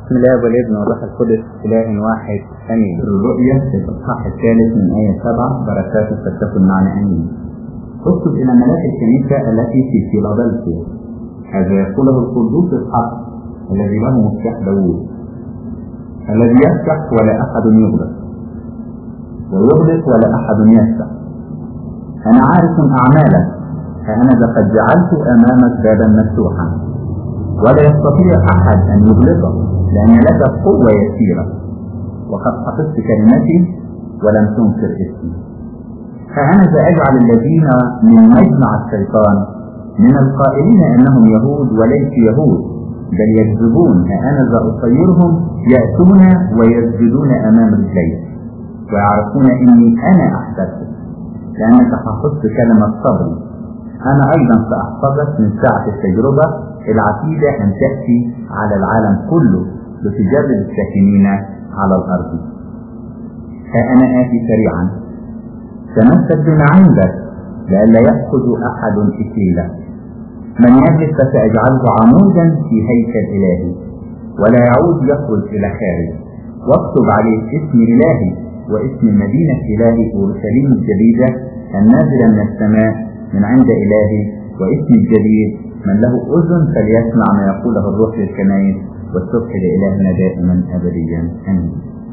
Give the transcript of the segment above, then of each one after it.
بسم الله والابن والروح القدس إله واحد آمين. الرؤية في الإصحاح الثالث من آية سبعة بركاته فتكن معنا آمين. اكتب إلى ملاك الكنيسة التي في فيلادلفيا هذا يقوله القدوس الحق الذي له مفتاح داوود الذي يفتح ولا أحد يغلق ويغلق ولا أحد يفتح أنا عارف أعمالك فأنا قد جعلت أمامك بابا مفتوحا ولا يستطيع أحد أن يغلقه لأن لك قوة يسيرة وقد حفظت كلمتي ولم تنكر اسمي فأنا سأجعل الذين من مجمع الشيطان من القائلين أنهم يهود وليس يهود بل يكذبون فأنا سأصيرهم يأتون ويسجدون أمام رجلي ويعرفون إني أنا أحببتك لأنك حفظت كلمة صبري أنا أيضا سأحفظك من ساعة التجربة العتيدة أن تأتي على العالم كله لتجرب الساكنين على الأرض فأنا آتي سريعا تمسك بما عندك لئلا يأخذ أحد إكليلا من يجلس فسأجعله عمودا في هيكل إلهي ولا يعود يخرج إلى خارج واكتب عليه اسم إلهي واسم المدينة إلهي أورشليم الجديدة النازلة من السماء من عند إلهي واسم الجديد من له أذن فليسمع ما يقوله الروح للكنائس والصبح لإلهنا دائما أبديا آمين.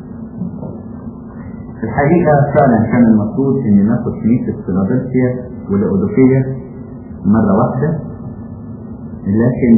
الحقيقة فعلا كان المفروض إن ناخد كنيسة فيلادلفيا والأودوكية مرة واحدة لكن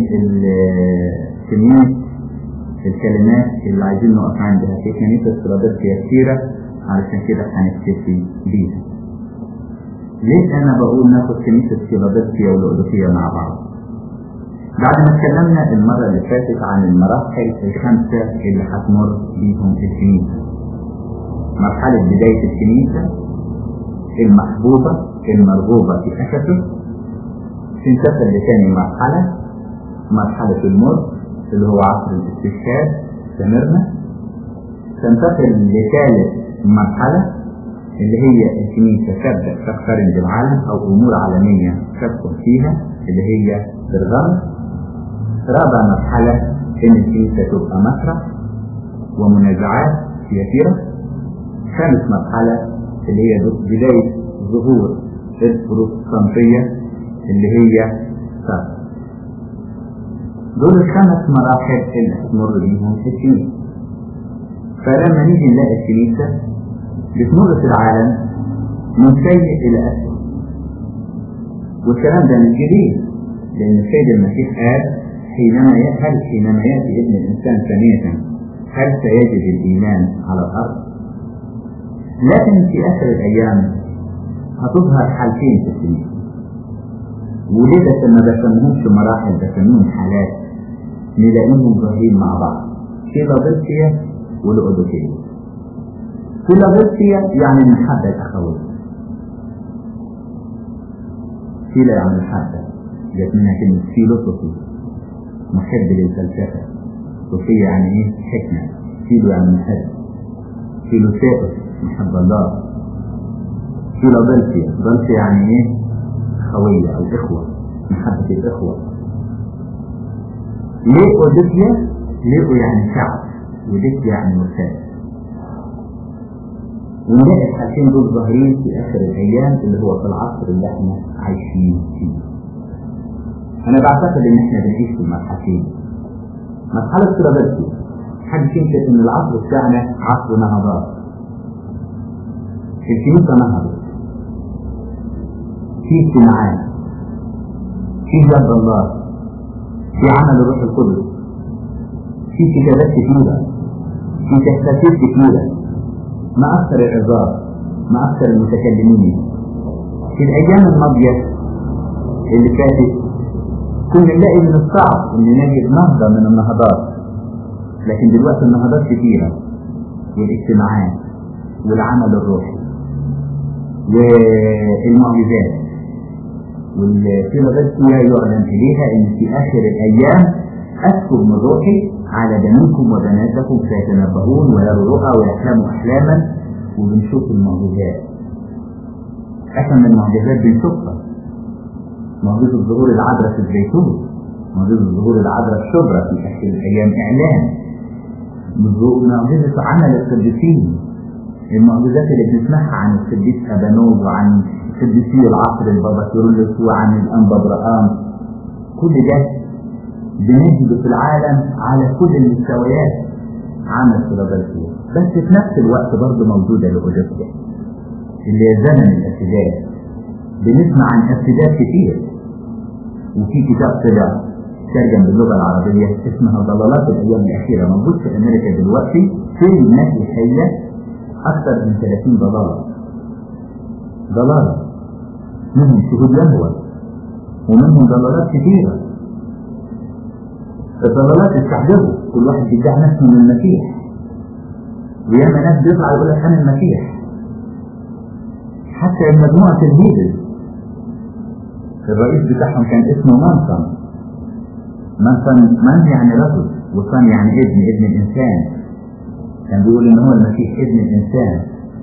كمية الكلمات اللي عايزين نقف عندها في كنيسة فيلادلفيا كثيرة علشان كده هنكتفي بيها. ليه أنا بقول ناخد كنيسة فيلادلفيا والأودوكية مع بعض؟ بعد ما اتكلمنا المرة اللي فاتت عن المراحل الخمسة اللي هتمر بيهم الكنيسة. مرحلة بداية الكنيسة المحبوبة المرغوبة في أسسه تنتقل لثاني مرحلة مرحلة الموت اللي هو عصر الاستشهاد سمرنا تنتقل لثالث مرحلة اللي هي الكنيسة تبدأ تقترن بالعالم أو أمور عالمية تدخل فيها اللي هي بالغرب رابع مرحلة إن الكنيسة تبقى مسرح ومنازعات سياسية خامس مرحلة اللي هي بداية ظهور البروتستانتية اللي هي سبب دول الخمس مراحل اللي هتمر بيهم الكنيسة فلما نيجي نلاقي الكنيسة بتمر في العالم من سيء إلى أسوأ والكلام ده مش جديد لأن السيد المسيح قال حينما هل حينما يأتي ابن الإنسان ثانية هل سيجد الإيمان على الأرض؟ لكن في آخر الأيام هتظهر حالتين في الكنيسة وليه ده ما بسموهمش مراحل بسموهم حالات نلاقيهم ظاهرين مع بعض فيلادلفيا والأودوكية فيلادلفيا يعني المحبة الأخوية فيلا يعني المحبة جت منها كلمة فيلوسوفي محب للفلسفة صوفية يعني ايه حكمة فيلو يعني محب فيلوسيفوس محب الله فيلادلفيا دلفيا يعني ايه خوية او اخوة محبة الاخوة ليه اوديكيا ليه يعني شعب وديكيا يعني مرتاد ونلاقي الحاجتين دول ظاهرين في اخر الايام اللي هو في العصر اللي احنا عايشين فيه انا بعتقد ان احنا بنعيش في مرحلتين مرحلة فيلادلفيا حد ينكر ان العصر بتاعنا عصر نهضات الكنيسة نهضت في اجتماعات في جنب الله في عمل الروح القدس في كتابات كثيرة في تحساسات كثيرة ما أكثر العظات ما أكثر المتكلمين في الأيام الماضية اللي فاتت كنا نلاقي من الصعب إن نجد نهضة من النهضات لكن دلوقتي النهضات كثيرة والاجتماعات والعمل الروحي والمعجزات والفيلادلفيا يعلن إليها إن في آخر الأيام أذكر من روحي على بنيكم وبناتكم فيتنبؤون ويروا رؤى ويحلموا أحلاما وبنشوف المعجزات أحسن من المعجزات بنشوفها معجزة ظهور العذراء في الزيتون معجزة ظهور العذراء الشبرى في آخر الأيام إعلان معجزة عمل القديسين المعجزات اللي بنسمعها عن القديس أبانوب وعن قديسي العصر البابا كيرلس وعن الأنبا برقام كل ده بنجد في العالم على كل المستويات عمل فيلادلفيا بس في نفس الوقت برضه موجودة لأوجستيا اللي هي زمن الارتداد بنسمع عن ارتداد كتير وفي كتاب طلع ترجم باللغة العربية اسمها ضلالات الأيام الأخيرة موجود في أمريكا دلوقتي في المسيحية أكثر من 30 ضلالة ضلالة منهم شهود يهوى ومنهم ضلالات كثيرة الضلالات استعجبوا كل واحد بيدعي نفسه من المسيح وياما ناس بيطلع يقول لك أنا المسيح حتى مجموعة الهيدل الرئيس بتاعهم كان اسمه مانسون مانسون من يعني رجل وصن يعني ابن ابن الإنسان كان بيقول إن هو المسيح ابن الإنسان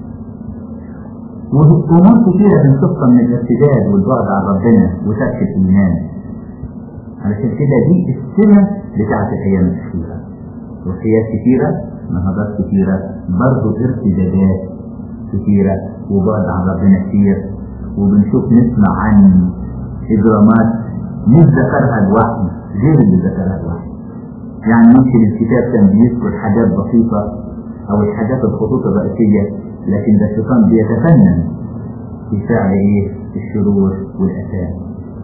وأمور كثيرة بنشوفها من الارتداد والبعد عن ربنا وترك الإيمان علشان كده دي السنة بتاعت الأيام الأخيرة وحياة كثيرة نهضات كثيرة برضه ارتدادات كثيرة وبعد عن ربنا كثير وبنشوف نسمع عن إجرامات مش ذكرها الوحي غير اللي ذكرها الوحي يعني ممكن الكتاب كان بيذكر حاجات بسيطة أو الحاجات الخطوط الرئيسية لكن ده الشيطان بيتفنن في فعل إيه الشرور والأثام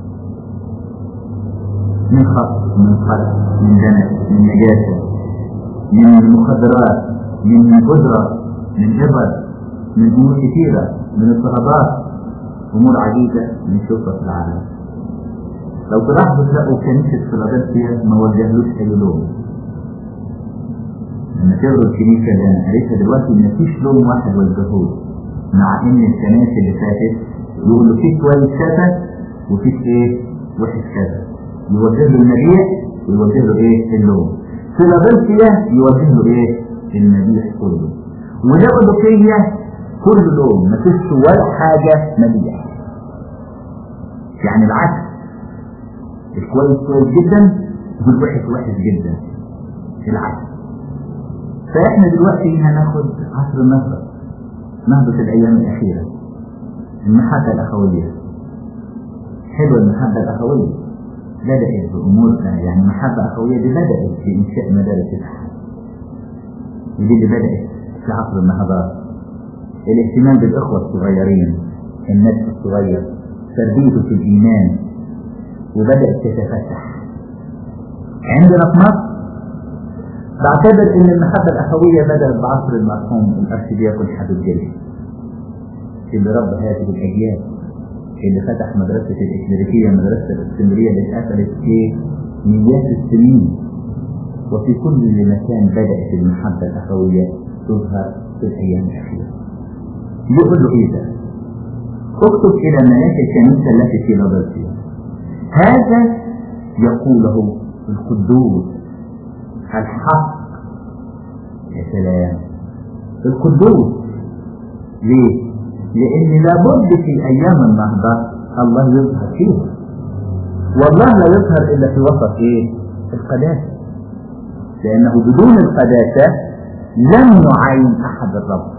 من خط من خط من دنس من نجاسة من مخدرات من بذرة من إبر من أمور كثيرة من اضطهادات أمور عديدة بنشوفها في العالم لو تلاحظوا تلاقوا كنيسة فيلادلفيا ما وجهلوش أي لون لما تقروا الكنيسة اللي أنا قريتها دلوقتي ما فيش لون واحد وجهوه مع إن الكنائس اللي فاتت يقولوا في كويس كذا وفي إيه وحش كذا يوجه له المبيع ويوجه له إيه اللون فيلادلفيا يوجه له إيه المبيع كله ولأودوكية كل لون ما فيش ولا حاجة مبيع يعني العكس الكويس كويس جدا والوحش وحش جدا العكس فاحنا دلوقتي هناخد عصر النهضة نهضة الأيام الأخيرة المحبة الأخوية حلوة المحبة الأخوية بدأت بأمور يعني محبة أخوية دي بدأت في إنشاء مدارس الأحد ودي اللي بدأت في عصر النهضات الاهتمام بالإخوة الصغيرين النفس الصغير تربيته في الإيمان وبدأت تتفتح عندنا في مصر بعتبر ان المحبة الاخوية بدأت بعصر المرحوم الارشدياكون حبيب جليل اللي رب هذه الاجيال اللي فتح مدرسة الإكليريكية مدرسة الاسكندرية اللي اتقفلت في مئات السنين وفي كل مكان بدأت المحبة الأخوية تظهر في الأيام الأخيرة يقول له إيه ده؟ اكتب إلى ملاك الكنيسة التي في لابلسيا هذا يقوله القدوس الحق يا سلام القدوس ليه؟ لأن لابد في أيام النهضة الله يظهر فيها والله لا يظهر إلا في وسط إيه؟ القداسة لأنه بدون القداسة لم يعين أحد الرب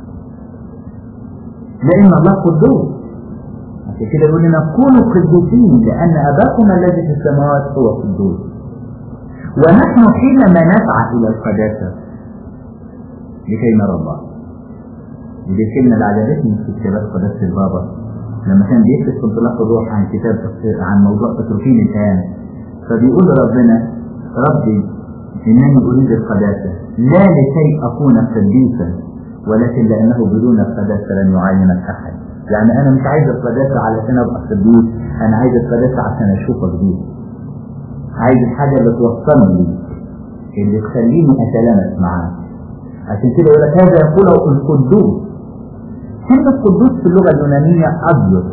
لأن الله قدوس عشان كده يقول لنا كونوا قدوسين لأن أباكم الذي في السماوات هو قدوس ونحن حينما نسعى إلى القداسة لكي نرى الله ودي الكلمة اللي عجبتني في كتابات قداسة البابا لما كان بيكتب في انطلاق الروح عن كتاب عن موضوع بتروكين الآن فبيقول ربنا ربي إنني أريد القداسة لا لكي أكون قديسا ولكن لأنه بدون القداسة لن يعينك أحد يعني أنا مش عايز القداسة علشان أبقى قديس أنا عايز القداسة عشان أشوفك بيه عايز الحاجة اللي توصلني ليك اللي تخليني أتلامس معاك عشان كده يقول لك هذا يقوله القدوس كلمة قدوس في اللغة اليونانية أبيض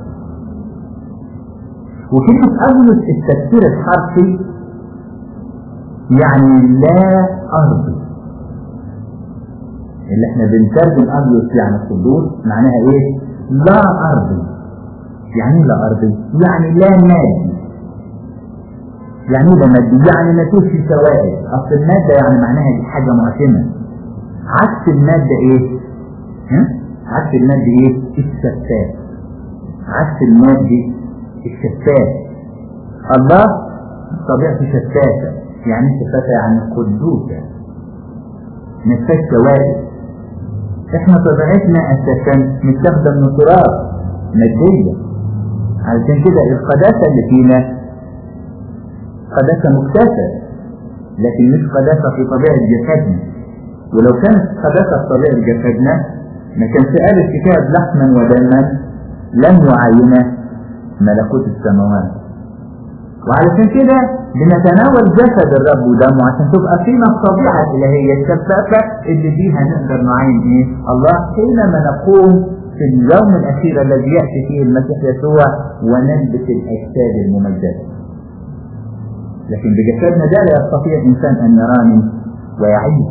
وكلمة أبيض التفسير الحرفي يعني لا أرضي اللي احنا بنترجم أبيض يعني قدوس معناها ايه؟ لا أرضي يعني لا أرضي يعني لا مادي يعني ايه ده مادي يعني ما فيش سوائل اصل المادة يعني معناها دي حاجة معتمة عكس المادة ايه ها؟ عكس المادة ايه الشفاف عكس المادة الشفاف الله طبيعته شفافة يعني شفافة يعني قدوسة ما فيهاش سوائل احنا طبيعتنا اساسا متاخده من التراب ماديه علشان كده القداسه اللي فينا قداسه مكتسبه لكن مش قداسه في طبيعه جسدنا ولو كانت قداسه في طبيعه جسدنا ما كانش قال الكتاب لحما ودما لن يعين ملكوت السماوات وعلشان كده بنتناول جسد الرب ودمه عشان تبقى فينا الطبيعة الإلهية الشفافة اللي بيها نقدر نعين إيه؟ الله حينما نقوم في اليوم الأخير الذي يأتي فيه المسيح يسوع ونلبس الأجساد الممجدة. لكن بجسدنا ده لا يستطيع الإنسان أن يراني ويعيش.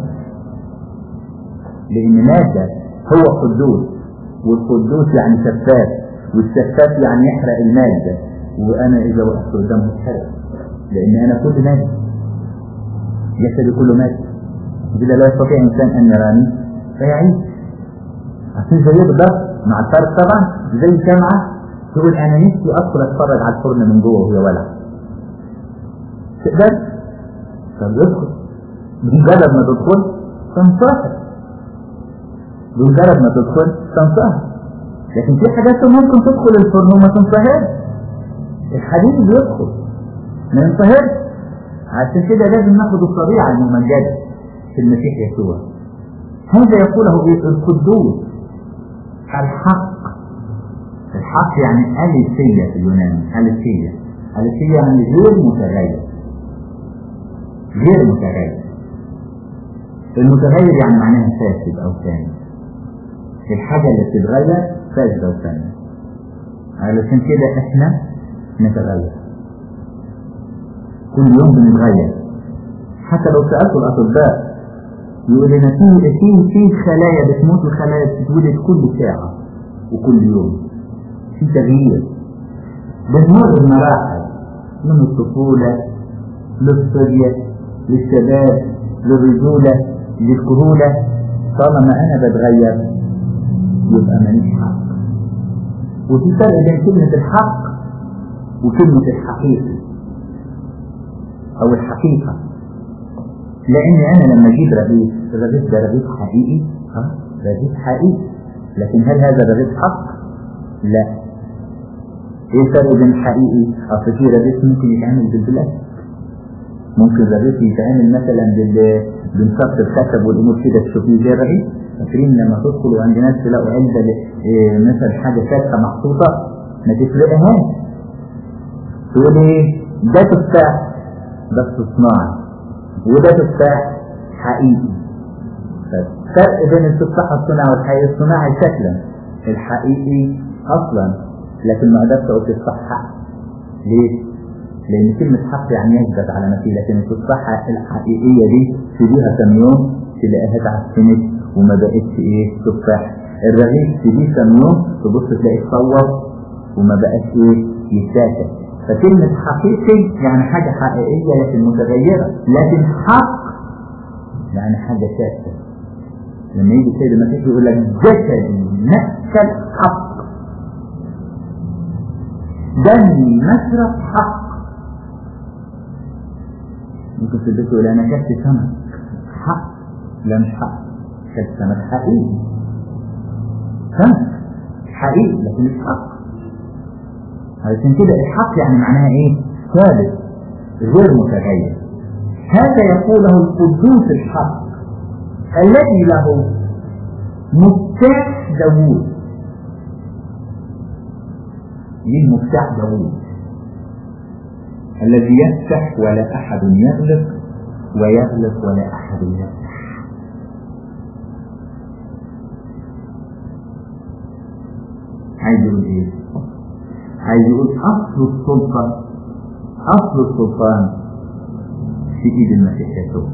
لأن مادة هو قدوس والقدوس يعني شفاف والشفاف يعني يحرق المادة وأنا إذا وقفت قدامه اتحرق لأن أنا كل مادة جسدي كله مادة إذا لا يستطيع إنسان أن يراني فيعيش عشان زي بالضبط مع الفرق طبعا زي شمعة تقول أنا نفسي أدخل أتفرج على الفرن من جوه وهي ولع تقدر طب يدخل بمجرد ما تدخل تنصهر بمجرد ما تدخل تنصهر لكن في حاجات ممكن تدخل الفرن وما تنصهرش الحديد بيدخل ما ينصهرش عشان كده لازم ناخد الطبيعة الممجدة في المسيح يسوع هذا يقوله ايه القدوس الحق الحق يعني أليسية في اليوناني أليسية أليسية يعني غير متغير غير متغير المتغير يعني معناها فاسد أو ثاني الحاجة اللي بتتغير فاسدة أو ثانية علشان كده احنا نتغير كل يوم بنتغير حتى لو سألتوا الأطباء يقول لنا في في في خلايا بتموت وخلايا بتتولد كل ساعة وكل يوم في تغيير بنمر بمراحل من الطفولة للصبية للشباب للرجولة للكهولة طالما أنا بتغير يبقى ماليش حق وفي فرق بين كلمة الحق وكلمة الحقيقي أو الحقيقة لأن أنا لما أجيب رغيف الرغيف ده رغيف حقيقي ها رغيف حقيقي لكن هل هذا رغيف حق؟ لا إيه الفرق بين الحقيقي؟ أصل في رغيف ممكن يتعمل بالبلاستيك ممكن رغيف يتعمل مثلا بال بنصف الخشب والأمور كده تشوفيه زي الرغيف فاكرين لما تدخلوا عند ناس تلاقوا علبة إيه مثلا حاجة ساكهة محطوطة ما تفرقهاش تقول ايه ده تفاح بس صناعي وده تفاح حقيقي فرق بين التفاح الصناعي والحقيقي الصناعي شكلا الحقيقي اصلا لكن ما قدرت اقول تفاح حق ليه؟ لان كلمة حق يعني يثبت على ما فيه لكن التفاحة الحقيقية دي تديها كم يوم تلاقيها اتعفنت وما بقتش ايه تفاح الرغيف تديه كم يوم تبص تلاقيه اتطور وما بقاش ايه يتاكل فكلمة حقيقي يعني حاجة حقيقية لكن متغيرة لكن حق يعني حاجة ثابتة لما يجي السيد المسيح يقول لك جسدي نفس الحق دمي مشرب حق ممكن تدرسوا يقول انا كلت سمك حق لا مش حق كلت سمك حقيقي سمك حقيقي لكن مش حق علشان كده الحق يعني معناها ايه ثابت غير متغير هذا يقوله القدوس الحق الذي له مفتاح داوود مين مفتاح داوود الذي يفتح ولا احد يغلق ويغلق ولا احد يفتح عايز يقول ايه عايز يقول اصل السلطه اصل السلطان في ايد المسيح يسوع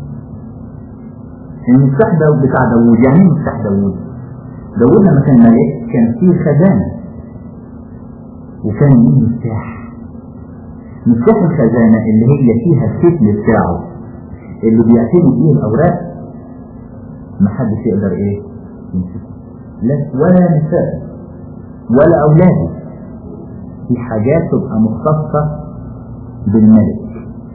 المفتاح ده بتاع داوود يعني ايه مفتاح داوود داوود لما كان ملك كان فيه خزانه وكان ليه مفتاح مفتاح الخزانة اللي هي فيها الشكل بتاعه اللي بيعتني فيه الأوراق محدش يقدر إيه يمسكه لا ولا نساء ولا أولاده في حاجات تبقى مختصة بالملك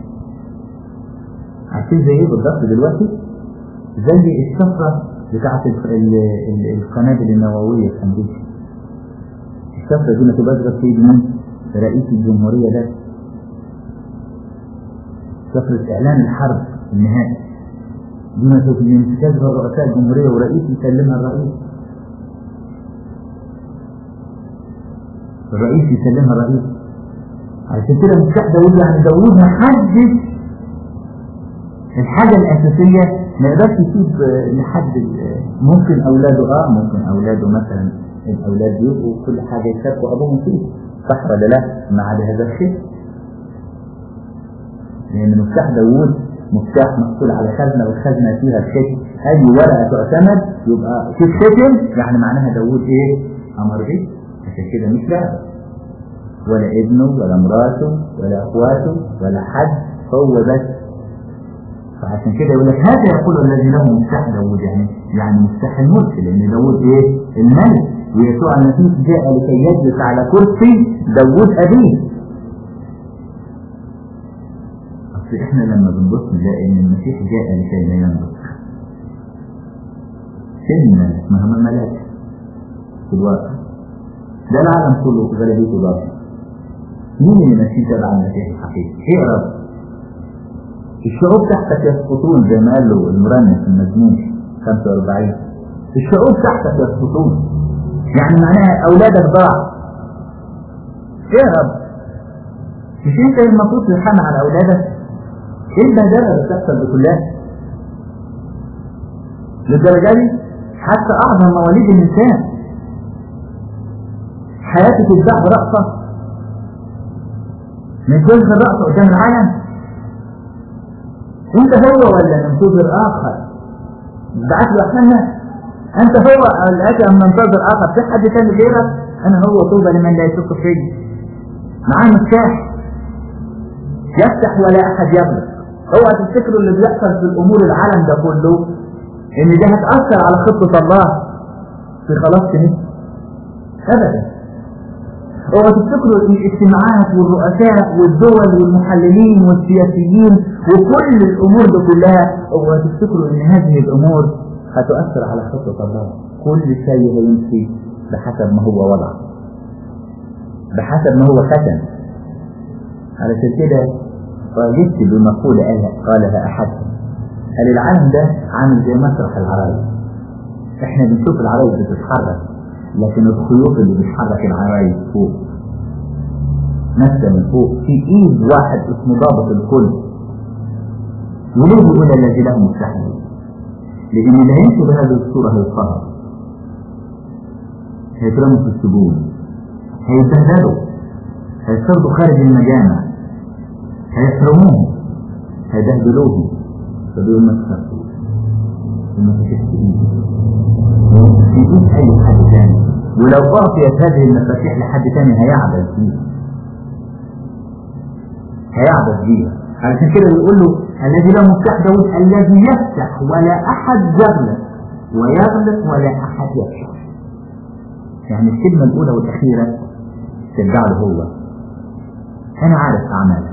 عارفين زي ايه بالظبط دلوقتي زي الشفرة بتاعت ال- ال- ال- القنابل النووية في أمريكا الشفرة دي ما تبقاش غير في إيد مين؟ رئيس الجمهورية ده شفرة إعلان الحرب النهائي دي ما تبقاش غير رؤساء الجمهورية ورئيس يسلمها الرئيس الرئيس يسلمها الرئيس عشان كده مفتاح داوود يعني داوود محدش الحاجة الأساسية ما يقدرش يسيب آه، لحد ال- ممكن أولاده اه ممكن أولاده مثلا الأولاد يبقوا كل حاجة يشاركوا أبوهم فيه صح ولا لا؟ ما عدا هذا الشيء لأن مفتاح داوود مفتاح مقفول على خزنة والخزنة فيها الختم أي ورقة تعتمد يبقى في الختم يعني معناها داوود إيه؟ أمر به عشان كده مش لاعب ولا ابنه ولا مراته ولا اخواته ولا حد هو بس فعشان كده يقول لك هذا يقول الذي له مفتاح داوود يعني يعني مفتاح الملك لان داوود ايه الملك ويسوع المسيح جاء لكي يجلس على كرسي داوود ابيه اصل احنا لما بنبص نلاقي ان المسيح جاء لكي لا يملك فين الملك ما هم الملائكه في الواقع ده العالم كله غالبيته ضعف مين اللي ماشي تبع المسيح الحقيقي؟ اقرا الشعوب تحتك يسقطون زي ما قال له المرنم في المزمور 45 الشعوب تحتك يسقطون يعني معناها اولادك ضاع اهرب مش انت المفروض ترحم على اولادك ايه البهدله اللي بتحصل دي كلها للدرجه دي حتى اعظم مواليد الانسان حياتك تتباع برأسك من كل الرأس قدام العالم انت هو ولا ننتظر اخر بعت له احسننا انت هو الاتي ام ننتظر اخر في حد تاني غيرك انا هو طوبى لمن لا يشك فيه معاه مفتاح يفتح ولا احد يغلق اوعى تفتكروا اللي بيحصل في الامور العالم ده كله ان ده هتاثر على خطه الله في خلاص نفسه ابدا اوعى تفتكروا ان الاجتماعات والرؤساء والدول والمحللين والسياسيين وكل الامور دي كلها اوعى تفتكروا ان هذه الامور هتؤثر على خطة الله كل شيء هيمشي بحسب ما هو وضع بحسب ما هو ختم علشان كده فجدت بمقولة قالها, قالها أحدهم قال العالم ده عامل زي مسرح العرايس احنا بنشوف العرايس بتتحرك لكن الخيوط اللي بتحرك العرايس فوق ماسكه من فوق في ايد واحد اسمه ضابط الكل وليه بيقول الذي له مفتاح لان اللي هيمشي بهذه الصوره هيتقهر هيترموا في السجون هيتبهدلوا هيطردوا خارج المجامع هيحرموهم هيبهدلوهم فبيقول ما تخافوش المفاتيح في ايدي في ايد اي حد تاني ولو اعطيت هذه المفاتيح لحد تاني هيعبد فيها هيعبد فيها علشان كده بيقول له الذي له مفتاح داود الذي يفتح ولا احد يغلق ويغلق ولا احد يفتح يعني الكلمه الاولى والاخيره ترجع له هو انا عارف اعمالك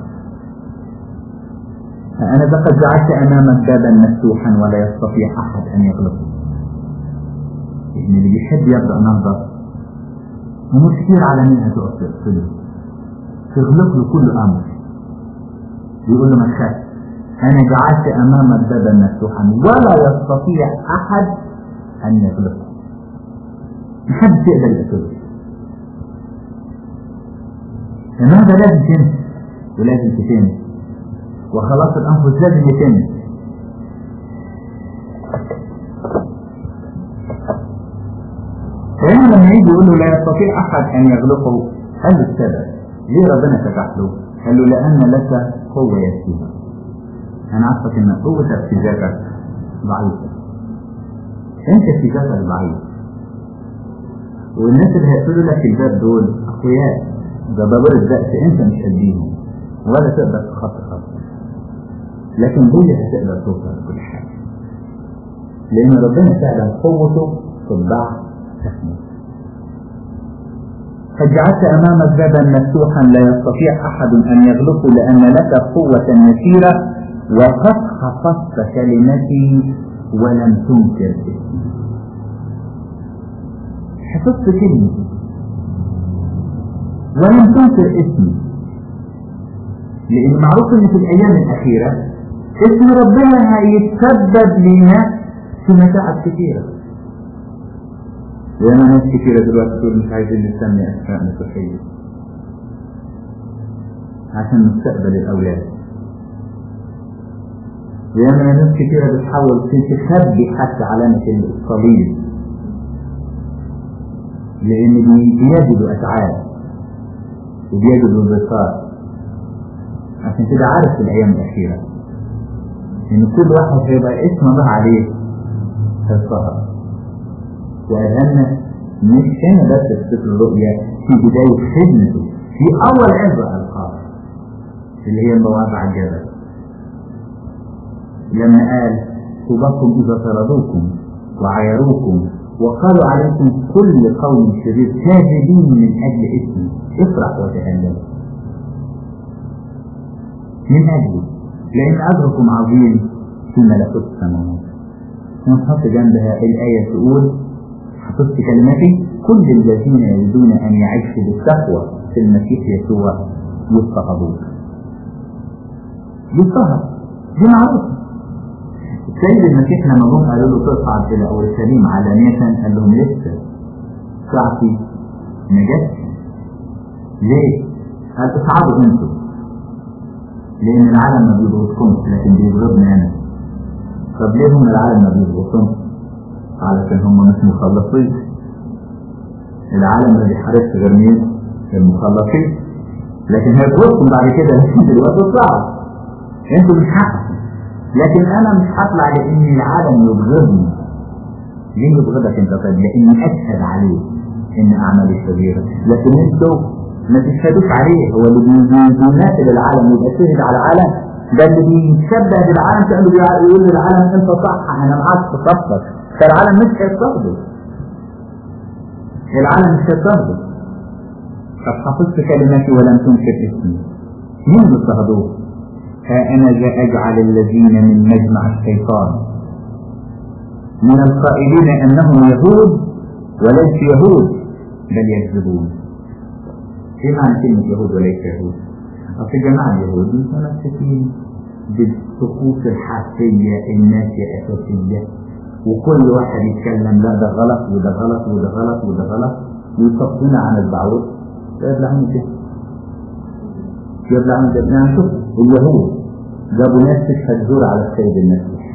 أنا لقد جعلت أمامك بابا مفتوحا ولا يستطيع أحد أن يغلقه لأن اللي بيحب يبدأ نهضة ومش كتير على مين هتقف تقفله تغلق له كل أمر يقول له ما تخافش أنا جعلت أمامك بابا مفتوحا ولا يستطيع أحد أن يغلقه محدش يقدر يقفله النهضة لازم تمشي ولازم تتم وخلاص الأنفس لازم يتم فهنا لما يجي يقول له لا يستطيع أحد أن يغلقه قال له السبب ليه ربنا فتح له؟ قال له لأن لك قوة يكفيها أنا عارفك إن قوتك في ذاتك ضعيفة أنت في ذاتك ضعيف والناس اللي هيقفلوا لك الباب دول أقوياء جبابرة بأس أنت مش قديهم ولا تقدر تخطي خطوة لكن دي هتقدر توصل لكل حاجة لأن ربنا فعلا قوته في الضعف تحمل قد جعلت أمامك بابا مفتوحا لا يستطيع أحد أن يغلقه لأن لك قوة يسيرة وقد حفظت كلمتي ولم تنكر اسمي حفظت كلمتي ولم تنكر اسمي لأن معروف إن في الأيام الأخيرة اسم ربنا هيتسبب لنا في متاعب كثيرة وأنا ناس كثيرة دلوقتي تقول مش عايزين نسمي أسماء مسيحية عشان نستقبل الأولاد وياما ناس كثيرة بتحاول تخبي حتى علامة الصليب لأن بيجدوا أفعال وبيجدوا انبساط عشان كده عارف في الأيام الأخيرة إن كل واحد هيبقى اسم الله عليه في السهر وأذهلنا مش هنا بس في سفر الرؤيا في بداية خدمته في أول عبرة ألقاه اللي هي مواضع الجبل لما قال طوباكم إذا طردوكم وعايروكم وقالوا عليكم كل قول شرير كاذبين من أجل اسمي افرح وتهلل من أجله لأن أجركم عظيم في ملكوت السماوات ونحط جنبها الآية تقول حفظت كلمتي كل الذين يريدون أن يعيشوا بالتقوى في المسيح يسوع يضطهدون يضطهد دي معروفة السيد المسيح لما جم قالوا له تصعد إلى أورشليم علانية قال لهم لسه ساعتي ما جاتش ليه؟ قال اصعدوا انتم لأن العالم ما بيضغطكمش لكن بيضغطني أنا طب ليه هم العالم ما بيضغطهمش؟ علشان هم مش مخلصين العالم ما بيحاربش غير مين؟ المخلصين لكن هيضغطكم بعد كده لكن دلوقتي صعب انتوا مش حقكم لكن انا مش هطلع لان العالم يبغضني ليه يبغضك انت طيب لاني اشهد عليه ان اعمالي شريره لكن انتوا ما تشهدوش عليه هو اللي بيماثل العالم يبقى شهد على العالم ده اللي بيشبه بالعالم كانه بيقول للعالم انت صح انا معاك في صفك فالعالم مش هيستخدم العالم مش هيستخدم قد حفظت كلمتي ولم تنكر اسمي مين بيضطهدوه ها أنا ذا أجعل الذين من مجمع الشيطان من القائلين أنهم يهود وليس يهود بل يكذبون ايه معنى كلمة يهود وليس يهود؟ أصل جماعة اليهود متمسكين بالطقوس الحاسية الناشئة أساسية وكل واحد يتكلم لا ده غلط وده غلط وده غلط وده غلط ويصفنا عن البعوض يبلعون كده يبلعون كده يعني شوف اليهود جابوا ناس تشهد زور على السيد المسيح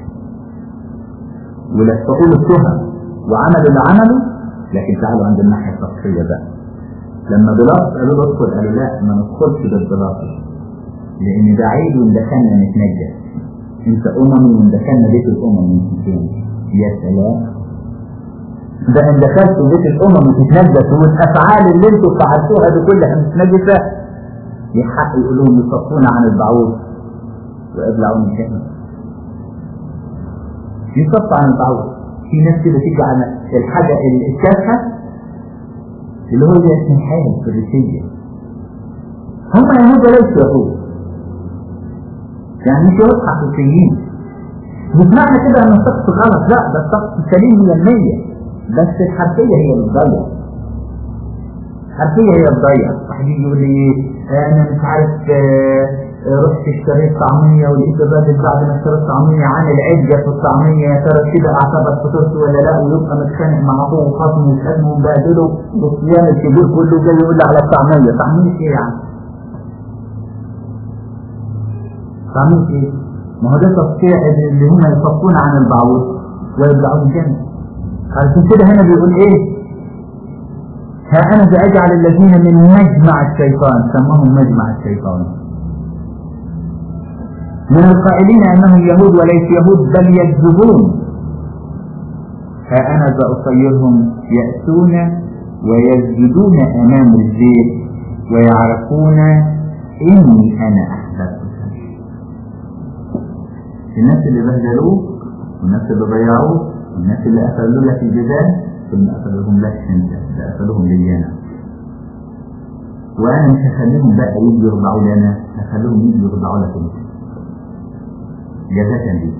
ولفقوا له التهم وعملوا اللي عملوا لكن تعالوا عند الناحية الشخصية بقى لما بيلاطس قالوا له ادخل قالوا لا ما ندخلش بالبلاطس لان ده عيب وندخلنا نتنجس انت اممي وندخلنا بيت الامم من فين يا سلام ده ان دخلت بيت الامم وتتنجس والافعال اللي انتوا فعلتوها دي كلها متنجسه يحق يقول لهم يصفون عن البعوض ويبلعون الجنة يصف عن البعوض في ناس كده تيجي على الحاجة التافهة اللي هو زي اسم الحياة الفريسية هم يهود ليسوا يهود يعني مش يهود حقيقيين مش معنى كده ان الشخص غلط لا ده الشخص سليم 100% بس الحرفية هي اللي بتضيع الحرفية هي اللي بتضيع واحد يجي يقول لي انا مش عارف رحت اشتريت طعمية ولقيت الراجل بعد ما اشتريت طعمية عامل عجة في الطعمية يا ترى كده اعتبر فطرت ولا لا ويبقى متخانق مع اخوه وخصمه وشتمه ومبهدله والصيام الكبير كله جاي يقول لي على الطعمية طعمية ايه يعني؟ طعمية ايه؟ ما هو ده تصفيع اللي هم يصفون عن البعوض ويبلعون الجنة علشان كده هنا بيقول ايه؟ ها انا ساجعل الذين من مجمع الشيطان سماهم مجمع الشيطان من القائلين انهم يهود وليس يهود بل يكذبون ها انا ساصيرهم ياتون ويسجدون امام الزيت ويعرفون اني انا احد الناس اللي بهدلوه والناس اللي ضيعوه والناس اللي قتلوا لك الجبال ثم قتلوهم لك انت ده قتلوهم لي انا وانا مش هخليهم بقى يجوا يخضعوا لي انا هخليهم يجوا يخضعوا لك انت جزاء لي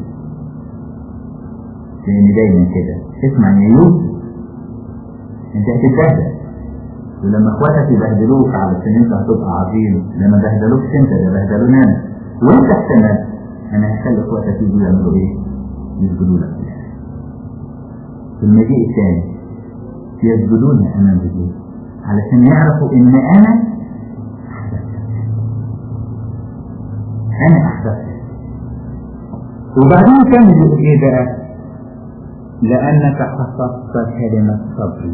لان دايما كده اسمع يا يوسف انت هتتبهدل ولما اخواتك يبهدلوك علشان انت هتبقى عظيم لما بهدلوكش انت ده بهدلوني انا وانت احتمال انا هخلي اخواتك يجوا يعملوا ايه؟ يسجدوا لك في المجيء الثاني يسجدون امام رجلي علشان يعرفوا ان انا انا احببتك وبعدين كان يقول ايه بقى لانك حفظت كلمة صبري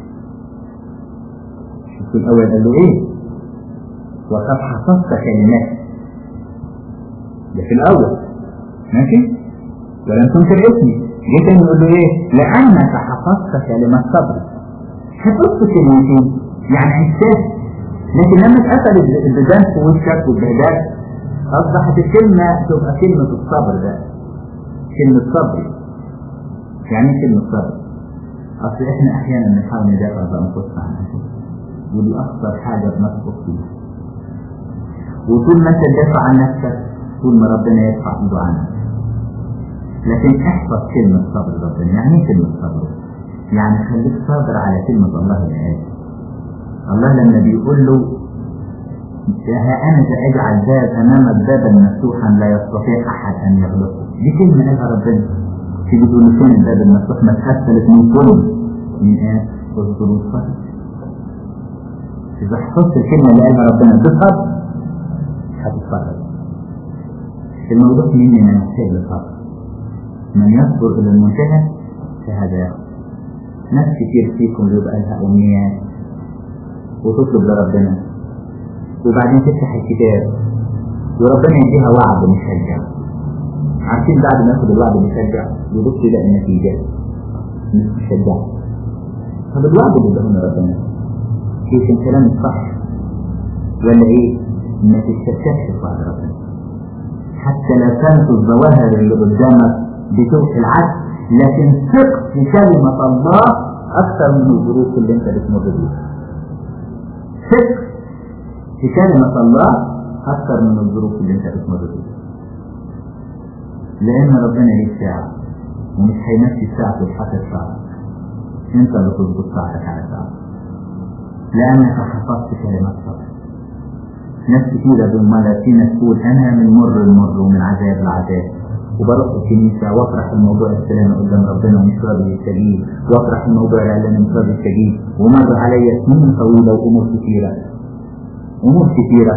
شوف الاول قال له ايه وقد حفظت كلمات ده في الاول ماشي ولم تنكر اسمي جيت يقول له ايه لانك حفظت كلمة صبري حفظت كلمتين يعني احساس لكن لما اتقفل البدان في وشك والبهدال اصبحت الكلمة تبقى كلمة الصبر ده كلمة صبر يعني ايه كلمة صبر اصل احنا احيانا نحاول ندافع بانفسنا عن انفسنا ودي اخطر حاجة بنسقط فيها وطول ما انت تدافع عن نفسك طول ما ربنا يدفع ايده عنك لكن احفظ كلمة صبر ربنا يعني ايه كلمة صبر يعني خليك صابر على كلمة الله الآية الله لما بيقول له ها أنا سأجعل باب أمامك بابا مفتوحا لا يستطيع أحد أن يغلقه دي كلمة قالها ربنا تيجي تقول له فين الباب المفتوح ما اتقفلت من كل من ايه؟ اذكروا الصبر إذا حفظت الكلمة اللي قالها ربنا بصبر هتتصرف الموضوع مننا محتاج لصبر من يصبر إلى المنتهى فهذا يأخذ ناس كتير فيكم بيبقى لها أمنيات وتطلب لربنا وبعدين تفتح الكتاب وربنا يديها وعد مشجع عارفين بعد ما ياخد الوعد المشجع يبص يلاقي النتيجة مش مشجع طب الوعد اللي اداهولنا ربنا كيف الكلام الصح ولا ايه؟ ما تتشككش في وعد ربنا حتى لو كانت الظواهر اللي قدامك بتوحي العكس لكن ثق في كلمة الله أكثر من الظروف اللي أنت بتمر بيها. ثق في كلمة الله أكثر من الظروف اللي أنت بتمر بيها. لأن ربنا ليه ساعة ومش هيمشي ساعته بحسب ساعتك. أنت اللي تظبط ساعتك على ساعتك. لأنك حفظت كلمة صبر. ناس كتيرة بالمرة في ناس تقول أنا من مر المر ومن عذاب لعذاب وبروح الكنيسة واطرح الموضوع السلامة قدام ربنا ومش راضي يستجيب واطرح الموضوع اللي انا مش راضي يستجيب ومر عليا سنين طويلة وأمور كثيرة أمور كثيرة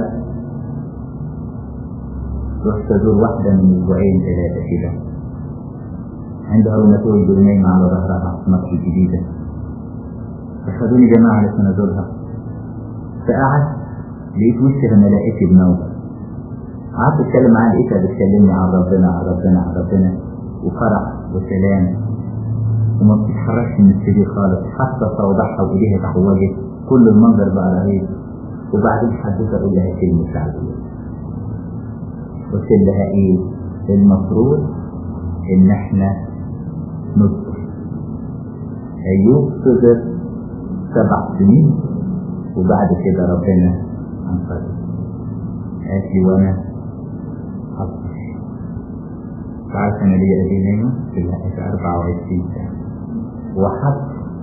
رحت أزور واحدة من أسبوعين ثلاثة كده عندها روماتويد ونايمة على ظهرها في مصر الجديدة فخدوني جماعة علشان أزورها فقعدت لقيت وشها ملائكة بنور قعدت اتكلم معاها لقيتها بتكلمني عن ربنا عن ربنا عن ربنا وفرح وسلام وما بتتحركش من السرير خالص حتى صوابعها وايديها تحوجت كل المنظر بقى رهيب وبعدين حديت اقول لها كلمه سعديه قلت لها ايه المفروض ان احنا نصبر ايوب صبر سبع سنين وبعد كده ربنا انقذه قالت لي وانا حظي تعرف انا ليا قد ايه في الهاتف 24 ساعة وحظ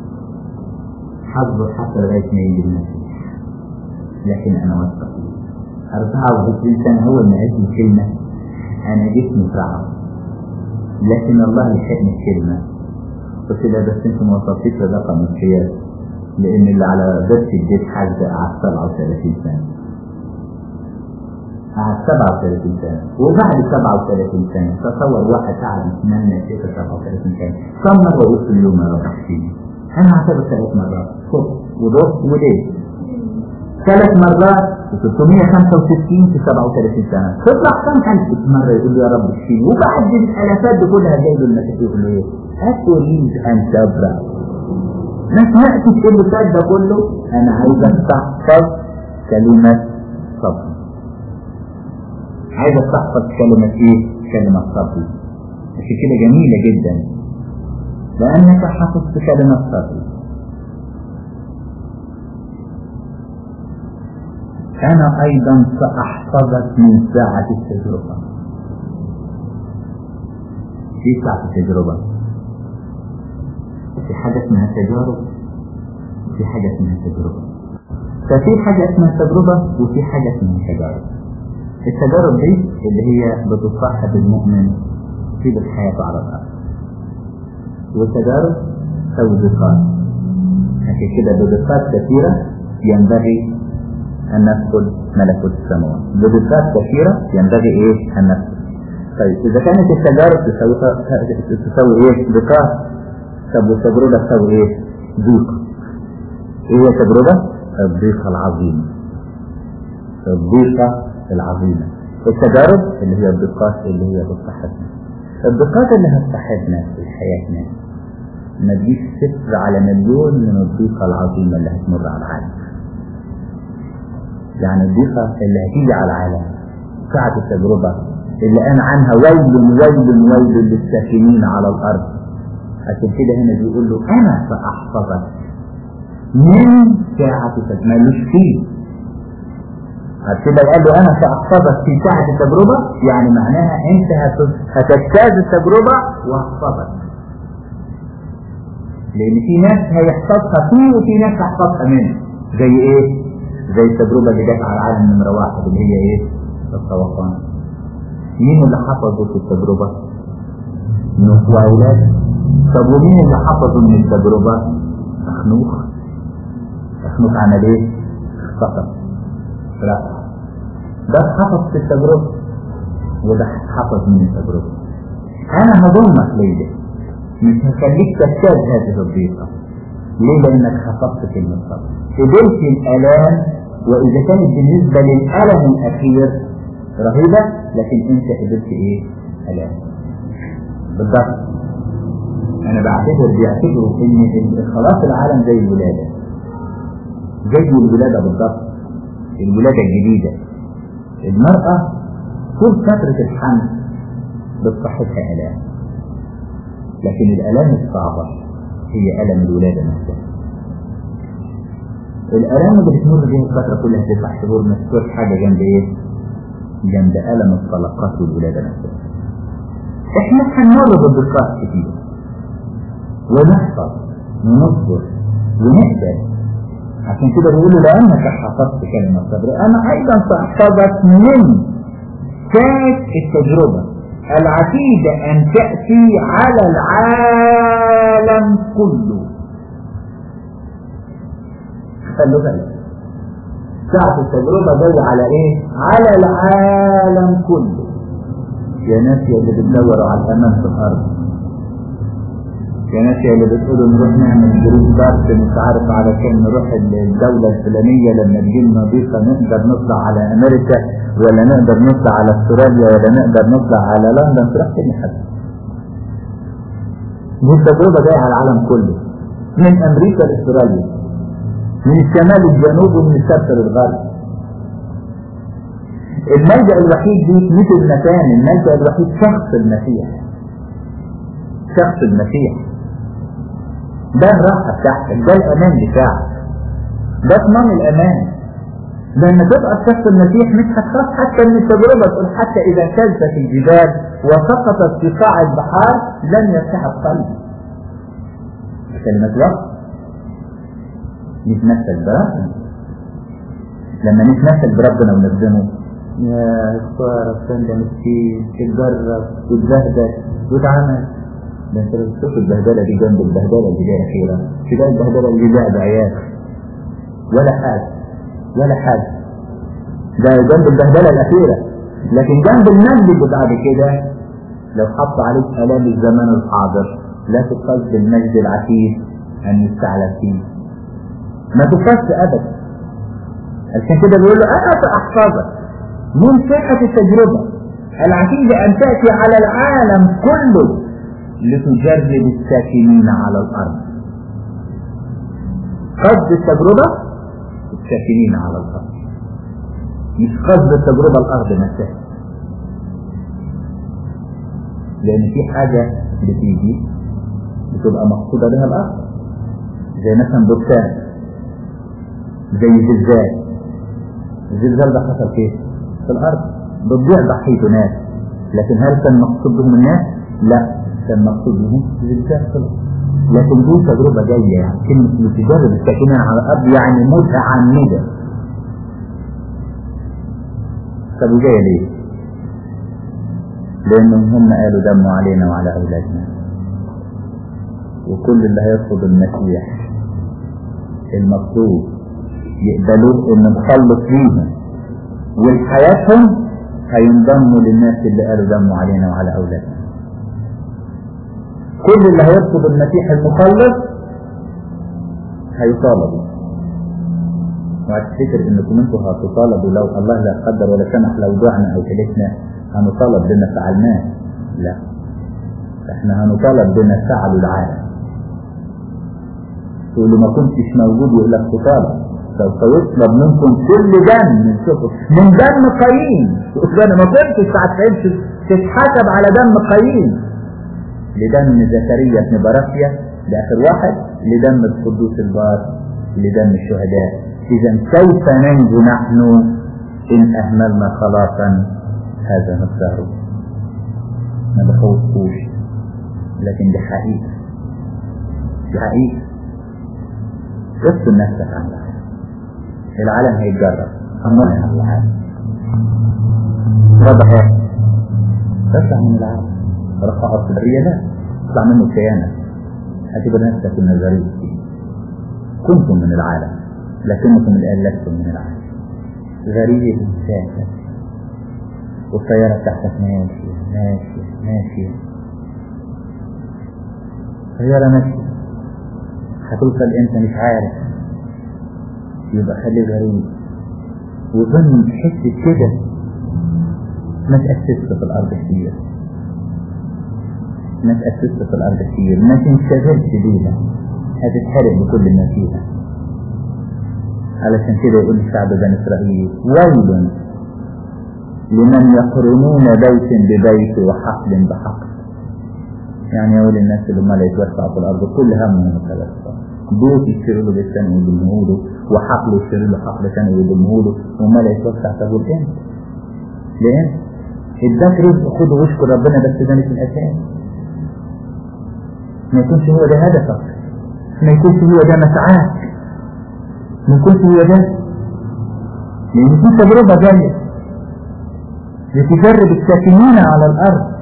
حظه حتى لغاية ما يجي المسيح لكن انا واثق 24 سنة هو اللي قال لي كلمة انا جسمي تعب لكن الله لحقني الكلمة قلت لها بس انت ما وصلتيش لرقم القياس لان اللي على بس الجيش حاجة قعد 37 سنة قعد 37 سنة وبعد 37 سنة تصور واحد قعد يتمنى يشوف 37 سنة كم مرة قلت اليوم يا رب احكيني أنا هعتبر ثلاث مرات صبح وظهر وليل ثلاث مرات و 365 في 37 سنة تطلع كم ألف مرة يقول له يا رب اشفيني وبعد الألافات دي كلها جاي له المسيح يقول له إيه؟ أتريد أن تبرأ ما سمعتش اللي فات ده كله أنا عايزك تحفظ كلمة صبر عايزك تحفظ كلمة ايه؟ كلمة صبري عشان كده جميلة جدا لأنك حفظت كلمة صبري أنا أيضا سأحفظك من ساعة التجربة في ساعة التجربة في حاجة اسمها تجارب وفي حاجة اسمها تجربة ففي حاجة اسمها تجربة وفي حاجة اسمها تجارب التجارب دي اللي هي بتصاحب المؤمن في الحياة على الأرض والتجارب توظيفات عشان كده بدقات كثيرة ينبغي أن ندخل ملكوت السماوات بدقات كثيرة ينبغي إيه أن ندخل طيب إذا كانت التجارب تساوي تساوي إيه دقات طب والتجربة تساوي إيه ضيق إيه هي تجربة الضيقة العظيمة الضيقة العظيمة التجارب اللي هي الضيقات اللي هي بتصاحبنا الضيقات اللي هتصاحبنا في حياتنا ما تجيش صفر على مليون من الضيقة العظيمة اللي هتمر على العالم يعني الضيقة اللي هتيجي على العالم ساعة التجربة اللي قال عنها ويل ويل ويل للساكنين على الأرض عشان كده هنا بيقول له أنا سأحفظك من ساعة التجربة مالوش فيه كده قال له أنا سأحفظك في ساعة التجربة يعني معناها أنت هتجتاز التجربة وأحفظك لأن في ناس هيحفظها فيه وفي ناس هيحفظها منه زي إيه؟ زي التجربة اللي جت على العالم نمرة واحد اللي هي إيه؟ الطوفان مين اللي حفظه في التجربة؟ نوح وأولاده طب ومين اللي حفظه من التجربة؟ أخنوخ أخنوخ عمل إيه؟ اختطف رفع ده حفظ في التجربة وده حفظ من التجربة أنا هضمك ليا مش هخليك تجتاز هذه الضيقة ليه لأنك حفظت كلمة صبر قبلت الآلام وإذا كانت بالنسبة للألم الأخير رهيبة لكن أنت قبلت إيه؟ آلام بالضبط أنا بعتبر بيعتبروا إن خلاص العالم زي الولادة زي الولادة بالضبط الولادة الجديدة المرأة طول فترة الحمل بتصحتها آلام لكن الآلام الصعبة هي ألم الولادة نفسها الآلام اللي بتمر بيها الفترة كلها تسع شهور ما تكونش حاجة جنب إيه؟ جنب ألم الطلقات والولادة نفسها إحنا هنمر بالضيقات كتير ونحفظ ونصبر ونقبل عشان كده بيقولوا لأنك حفظت كلمة صبر أنا أيضا سأحفظك من ساعة التجربة العتيدة أن تأتي على العالم كله خلوا بالك ساعة التجربة جاية على إيه؟ على العالم كله يا ناس يا اللي بتدوروا على الأمان في الأرض يا ناس يا اللي بتقولوا نروح نعمل جروب بارت مش عارف على كام نروح الدولة الفلانية لما تجيلنا ضيقة نقدر نطلع على أمريكا ولا نقدر نطلع على استراليا ولا نقدر نطلع على لندن تروح تاني حد دي التجربة جاية على العالم كله من أمريكا لأستراليا من الشمال للجنوب ومن الشرق للغرب الملجأ الوحيد ليك مش المكان الملجأ الوحيد شخص المسيح شخص المسيح ده الراحة بتاعتك ده الأمان بتاعك ده اضمان الأمان لما تبقى شخص المسيح مش هتخاف حتى من التجربة تقول حتى إذا كلت في الجبال وسقطت في قاع البحار لن يرتحب قلبي كلمة وقت نتمثل بربنا لما نتمثل بربنا ونخدمه يا خسارة فلان ده مسكين اتجرب واتبهدل واتعمل ده انت لو تشوف البهدلة دي جنب البهدلة اللي جاية أخيرا تلاقي البهدلة اللي جاية بعيال ولا حاجة ولا حاجة ده جنب البهدلة الأخيرة لكن جنب المجد اللي بعد كده لو حط عليك آلام الزمان الحاضر لا تقصد بالمجد العتيد أن يستعلى فيه ما تقصد أبدا عشان كده بيقول له أنا سأحفظك من ساحة التجربة العتيدة أن تأتي على العالم كله لتجرب الساكنين على الأرض قصد التجربة الساكنين على الأرض مش قصد التجربة الأرض نفسها لأن في حاجة بتيجي بتبقى مقصودة بها الأرض زي مثلا دكان زي زلزال الزلزال ده حصل فين؟ في الأرض بتضيع ضحيته ناس لكن هل كان مقصود بهم الناس؟ لا كان مقصود بهم زلزال في الأرض لكن دي تجربة جاية يعني كلمة بتجرب الساكنين على الأرض يعني متعمدة طب وجاية ليه؟ لأنهم هم قالوا دموا علينا وعلى أولادنا وكل اللي هيرفض المسيح المطلوب يقبلوه إن نخلص ليهم ولحياتهم هينضموا للناس اللي قالوا دموا علينا وعلى أولادنا كل اللي هيرفض المسيح المخلص هيطالبوا وهتفتكر انكم انتوا هتطالبوا لو الله لا قدر ولا سمح لو ضعنا او هلكنا هنطالب بما فعلناه لا احنا هنطالب بما فعله العالم تقول ما كنتش موجود يقول لك تطالب سوف يطلب منكم كل دم من شكر من دم قايين انا ما كنتش هتعيش تتحاسب على دم قايين لدم زكريا بن بركيا ده اخر واحد لدم القدوس البار لدم الشهداء اذا كيف ننجو نحن ان اهملنا خلاصا هذا مقداره ما بخوفوش لكن دي حقيقة دي حقيقة افصل نفسك عن العالم العالم هيتجرب أمرنا عن العالم واضح اطلع من العالم رخاء الصدرية لا اطلع منه كيانة اعتبر نفسك النظرية كنتم من العالم لكنكم الآن لستم من العالم غريب ساكت والسيارة بتاعتك ماشية ماشية ماشية سيارة ماشية هتوصل امتى مش عارف يبقى خلي غريب وظن تحس كده ما تأسست في الأرض كتير ما تأسست في الأرض كتير ما تنشغلش بيها هتتحرق بكل ما فيها علشان كده يقول الشعب بني إسرائيل ويل لمن يقرنون بيت ببيت وحقل بحقل يعني يقول الناس اللي هم لا يتوسعوا في الارض كل همهم الثلاثه بيت يشتروا له بيت ثاني ويضمه له وحقل يشتروا له حقل ثاني ويضمه له وهم لا يتوسع طب والامتى؟ ليه؟ اداك رزق خده واشكر ربنا بس ده مش الاساس ما يكونش هو ده هدفك ما يكونش هو ده مسعاك ما يكونش هو ده لان في تجربه جايه لتجرب الساكنين على الأرض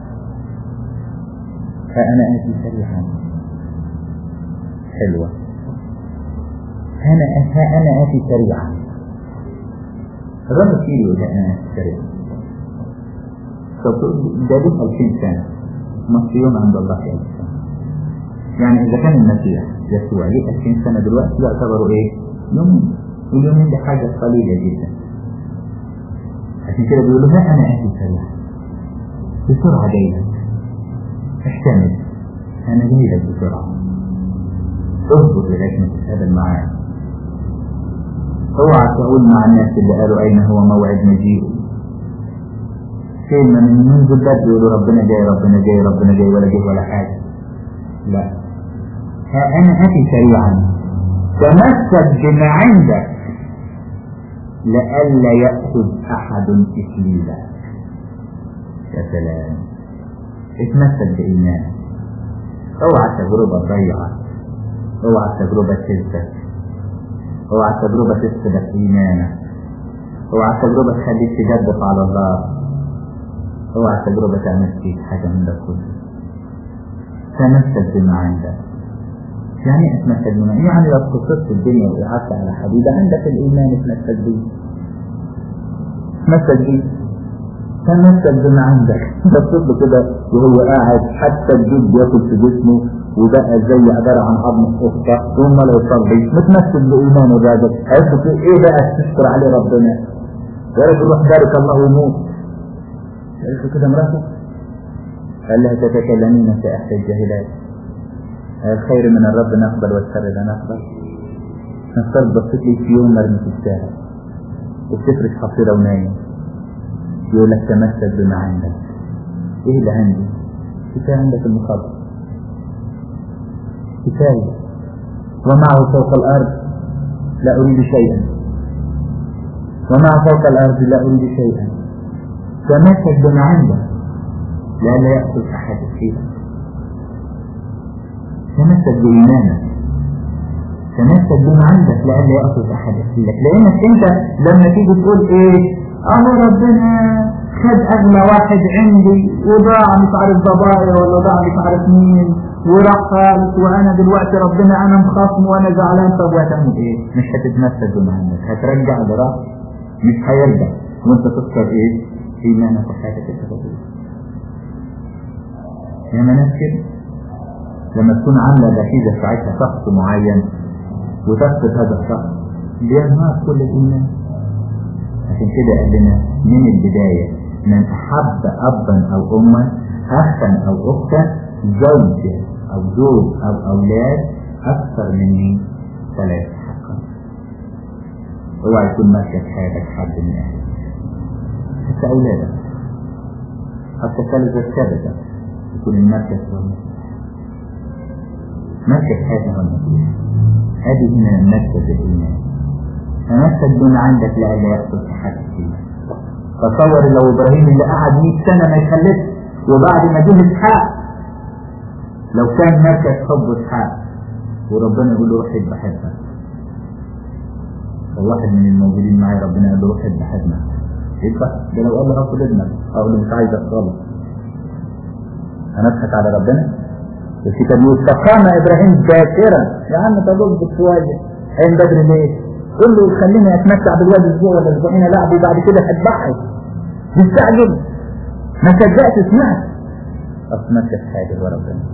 فأنا آتي سريعا حلوة أنا أنا أنا آتي سريعا الرب فيه يقول أنا آتي سريعا طب ده له 2000 سنة نص يوم عند الله في 1000 سنة يعني إذا كان المسيح يسوع ليه 2000 سنة دلوقتي يعتبروا إيه؟ يومين اليومين دي حاجة قليلة جدا عشان كده بيقولوا ها انا اتي سريع بسرعة جاية احتمل انا جاي لك بسرعة اصبر لغاية ما تتقابل معايا اوعى تقول مع الناس اللي قالوا اين هو موعد مجيئه كلمة من منذ البدء يقولوا ربنا جاي ربنا جاي ربنا جاي ولا جاي ولا حاجة لا ها انا اتي سريعا تمسك بما عندك لئلا يأخذ أحد إكليلا يا سلام اتمثل بإيمانك اوعى التجربة تضيعك اوعى التجربة تلفت اوعى التجربة تفسدك إيمانك اوعى التجربة تخليك تجدف على الله اوعى التجربة تعمل فيك حاجة من ده كله تمثل بما عندك يعني اتمثل بما يعني لو قصرت الدنيا وقعدت على حديدة عندك الإيمان اتمثل بيه تمثل بيه تمثل بما عندك بصيت كده وهو قاعد حتى الجلد بياكل في جسمه وبقى زي عبارة عن عظم قطة ثم لا يصلي متمثل بإيمان الراجل عرفت ايه بقى تشكر عليه ربنا يا رب روح بارك الله وموت عرفت كده مراته قال لها تتكلمين في أحد الجاهلات الخير من الرب نقبل والشر لا نقبل نفترض بصيت لي في يوم مرمي في الشارع وبتفرش حصيرة ونايم يقول لك تمثل بما عندك ايه اللي عندي كفاية عندك المخاطر كفاية ومعه فوق الأرض لا أريد شيئا ومعه فوق الأرض لا أريد شيئا تمسك بما عندك لا لا يأخذ أحد فيها تمسك بإيمانك تمسك بما عندك لألا يأخذ أحد فيك لأنك أنت لما تيجي تقول إيه أهو ربنا خد أغلى واحد عندي وضاع مش عارف بابايا ولا ضاع مش عارف مين وراح خالص وأنا دلوقتي ربنا أنا مخاصم وأنا زعلان طب وهتعمل إيه؟ مش هتتمسك بما عندك هترجع براء مش هيرجع وأنت تخسر إيه؟ إيمانك وحياتك الأبدية يا ناس كده لما تكون عاملة ركيزة ساعتها شخص معين وتفقد هذا الشخص بينهار كل الإيمان عشان كده قال لنا من البداية من أحب أبا أو أما أخا أو أختا زوجة أو زوج أو أولاد أكثر مني ثلاث حقا اوعى يكون ماسك حياتك حد من أهلك حتى أولادك حتى ثالث الثالثة يكون المركز هو المسؤول مركز حياتنا هو المسؤول هذه هنا مركز الإيمان تمسك بما عندك لألا يحصل أحد فيه تصور لو إبراهيم اللي قعد 100 سنة ما يخلفش وبعد ما جه إسحاق لو كان مركز حب إسحاق وربنا يقول له روح حب حبك واحد من الموجودين معايا ربنا قال له روح حب حبك ينفع ده لو قال له هاخد ابنك اقول له مش عايزك خالص هنضحك على ربنا الكتاب يقول فقام ابراهيم باكرا يا عم تضرب شويه عين بدري ليه؟ قول له خليني اتمتع بالواد اسبوع ولا اسبوعين العب وبعد كده هتبعد مستعجل ما صدقت سمعت اصمتك حاجه وربنا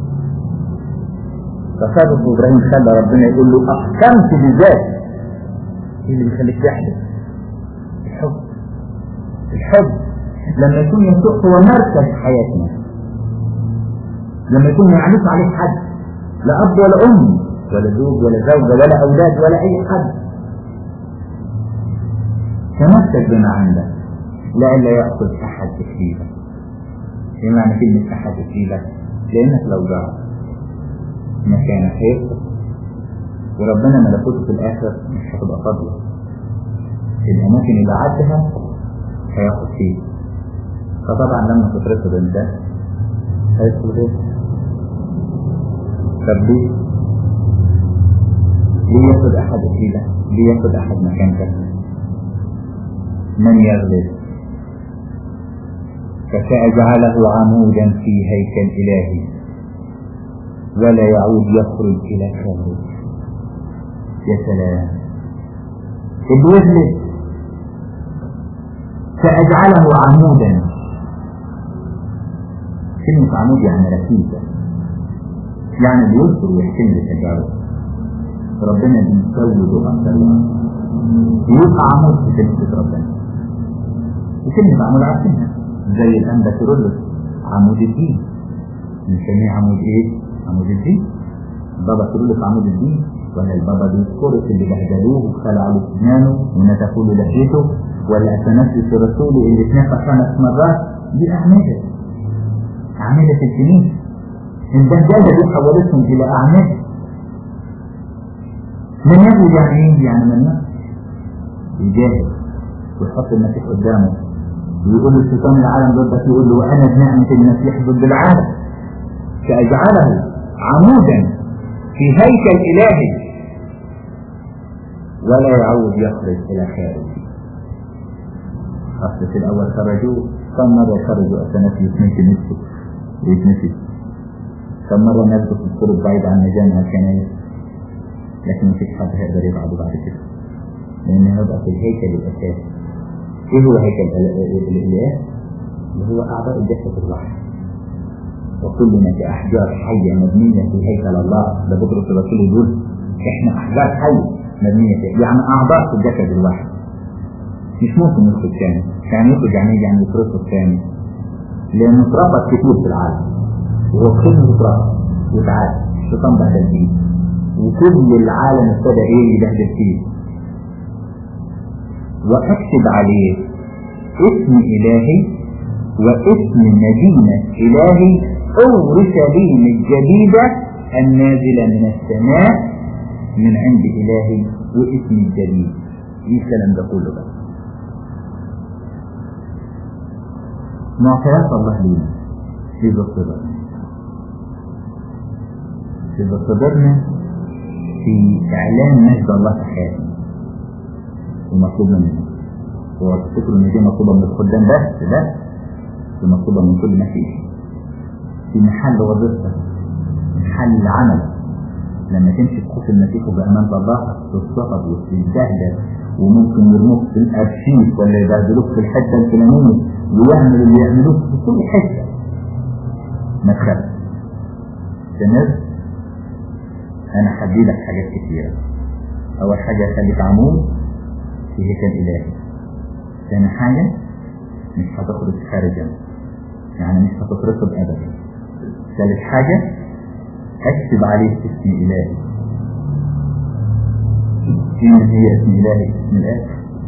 تصرف ابراهيم خلى ربنا يقول له اقسمت بذات ايه اللي بيخليك تحدث الحب الحب لما يكون يسوع هو مركز حياتنا لما يكون ما يعرف عليك حد لا اب ولا ام ولا زوج ولا زوجة ولا اولاد ولا اي حد تمسك بما عندك لئلا يأخذ احد تكليفك ايه معنى كلمة احد تكليفك لانك لو ضاع مكانك هيخسر وربنا ملكوته في الاخر مش هتبقى فاضية الاماكن اللي عدها هياخد فيه فطبعا لما تترصد انت هيدخل غيرك طب ليه؟ ليه ياخد احد فينا؟ ليه ياخد احد مكانك؟ من يغلب؟ فسأجعله عمودا في هيكل إلهي ولا يعود يخرج إلى خارج يا سلام اللي يغلب سأجعله عمودا كلمة عمود يعني ركيزة يعني بيصبر ويحتمل التجارب ربنا بيزوده أكثر وأكثر يبقى عمود في كلمة ربنا وكلمة عمود عارفينها زي الأنبا ترولس عمود الدين نسميه عمود إيه؟ عمود الدين بابا ترولس عمود الدين ولا البابا ديسكورس اللي بهدلوه وخلعوا له اسنانه ونتفوا له لحيته ولا اثناسيوس الرسول اللي اتنفى خمس مرات دي أعمدة أعمدة في الكنيسة الدجالة دي حولتهم إلى أعمدة من يقول يعني إيه؟ يعني من نفسه يجاهد ويحط المسيح قدامه ويقول الشيطان العالم ضدك يقول له وأنا بنعمة المسيح ضد العالم فأجعله عمودا في هيكل إلهي ولا يعود يخرج إلى خارج أصل في الأول خرجوه كم مرة خرجوا أسنة يتنسي نفسه ويتنسي كم مرة نزلوا في الطرق بعيد عن مجامع الكنائس لكن مفيش حد هيقدر يبعده بعد كده لأن هيبقى في الهيكل الأساسي إيه هو هيكل الإله؟ اللي هو أعضاء الجسد الواحد وكلنا كأحجار حية مبنية في هيكل الله ده بطرس الرسول يقول إحنا أحجار حية مبنية في يعني أعضاء في الجسد الواحد مش ممكن يخرج تاني يعني يخرج يعني يعني يترصد تاني لأنه اتربط كتير في العالم وهو خدمة اتربط وتعالى الشيطان بهدل فيه وكل العالم ابتدى ايه يبهدل فيه واكتب عليه اسم الهي واسم مدينة الهي أورشليم الجديدة النازلة من السماء من عند إلهي واسم الجديد ايه الكلام ده كله بقى معطيات الله لينا إذا صبرنا إذا صبرنا في إعلان مجد الله في حياتنا ومطلوب مننا هو تفتكروا إن دي مطلوبة من الخدام بس لا دي مطلوبة من كل ما فيه في محل وظيفتك محل عمل لما تمشي بخوف المسيح وبأمانة الله تتصطف وتتبهدل وممكن يرموك في الأرشيف ولا يبهدلوك في الحتة الفلانية ويعملوا اللي يعملوك في كل حتة ما تخافش تمام أنا هدي لك حاجات كتيرة أول حاجة خليك عمود في هيكل إلهي ثاني حاجة مش هتخرج خارجا يعني مش هتترفض أبدا ثالث حاجة اكتب عليه اسم إلهي مين هي اسم إلهي اسم الآب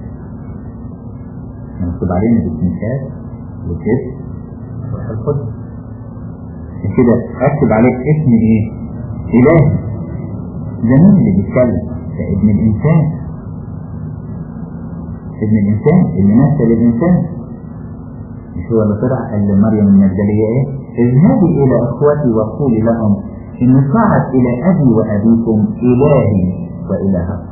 مكتوب علينا باسم الآب والجسم والروح القدس كده اكتب عليه اسم ايه إلهي ده مين اللي بيتكلم ده ابن الإنسان ابن الإنسان اللي مثل الإنسان مش هو اللي طلع قال لمريم المجدلية ايه اذهبي إلى إخوتي وقولي لهم إن صعد إلى أبي وأبيكم إلهي وإلهكم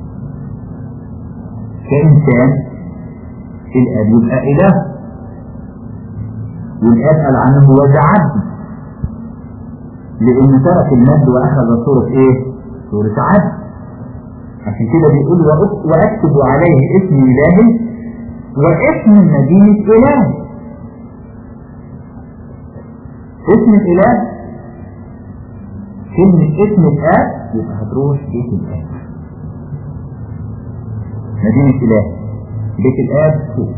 كإنسان الأب يبقى إله والآب قال عنه هو عبد لأن ترك المجد وأخذ صورة إيه؟ صورة عبد عشان كده بيقول وأكتب عليه اسم إلهي واسم مدينة إله اسم الإله كلمة اسم الآب يبقى هتروح بيت الآب مدينة إله بيت الآب فوق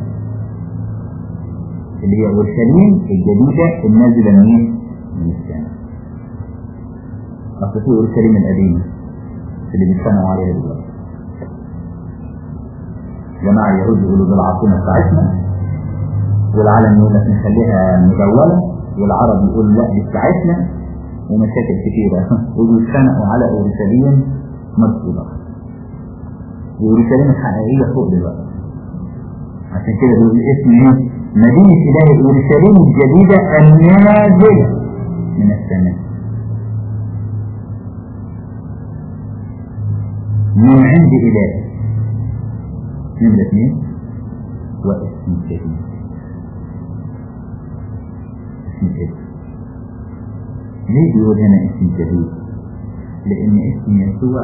اللي هي أورشليم الجديدة النازلة منين؟ من السماء أصل في أورشليم القديمة اللي بيتخانقوا عليها دلوقتي جماعة اليهود يقولوا دول العاصمة بتاعتنا والعالم يقول لك نخليها مدولة والعرب يقول لا دي بتاعتنا ومشاكل كثيرة وبيتخانقوا على أورشليم مرفوضة وأورشليم الحقيقية فوق دلوقتي عشان كده بيقول اسم ايه؟ مدينة إله أورشليم الجديدة النازلة من السماء من عند إله نمرة اثنين واسم جديد اسم جديد ليه بيقول هنا اسم جديد لان اسم يسوع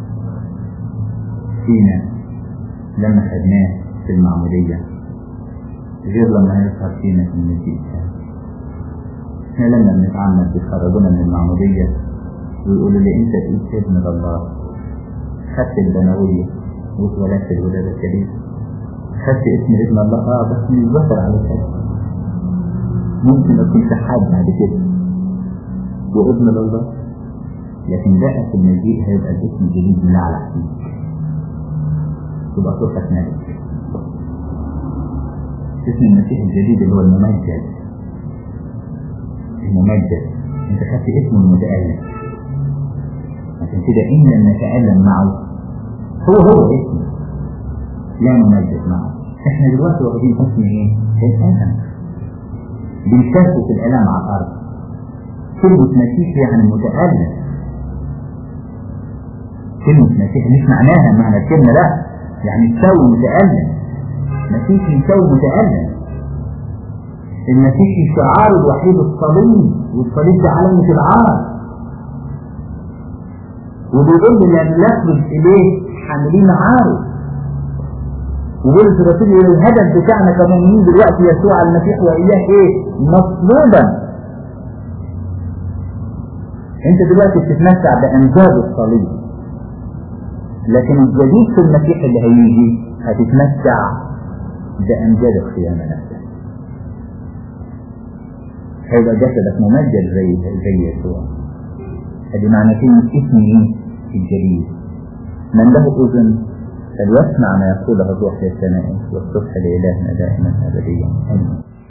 فينا لما خدناه في المعمودية غير لما يظهر فينا في المسيح احنا لما بنتعمد بيخرجونا من المعمودية ويقولوا لي انت تقيس ابن الله خدت البنوية واتولدت الولادة الكريمة خدت اسم ابن الله اه بس مش بشر على كده ممكن اكون شحات بعد كده وابن الله لكن ده في المجيء هيبقى الاسم الجديد من على حديد تبقى صورتك ملك اسم المسيح الجديد اللي هو الممجد الممجد انت خدت اسمه المتألم عشان كده ان لم نتألم معه هو هو اسمه لا نمجد معه احنا دلوقتي واخدين اسم ايه؟ الألم بنشاركه في الألم على الأرض كلمة مسيح يعني متألم كلمة مسيح مش معناها معنى الكلمة لا يعني تساوي متألم مسيح يساوي متألم المسيح شعار الوحيد الصليب والصليب ده علامة العار وبيقول لن نخرج إليه حاملين عاره ويقول في الرسول يقول الهدف بتاعنا كمؤمنين دلوقتي يسوع المسيح وإياه إيه؟ مطلوبا انت دلوقتي بتتمتع بامجاد الصليب لكن الجديد في المسيح اللي هيجي هتتمتع بامجاد القيامه نفسها هيبقى جسدك ممجد زي زي يسوع ادي معنى كلمه اسم ايه الجديد من له اذن فليسمع ما يقوله الروح في السماء والصبح لالهنا دائما ابديا امين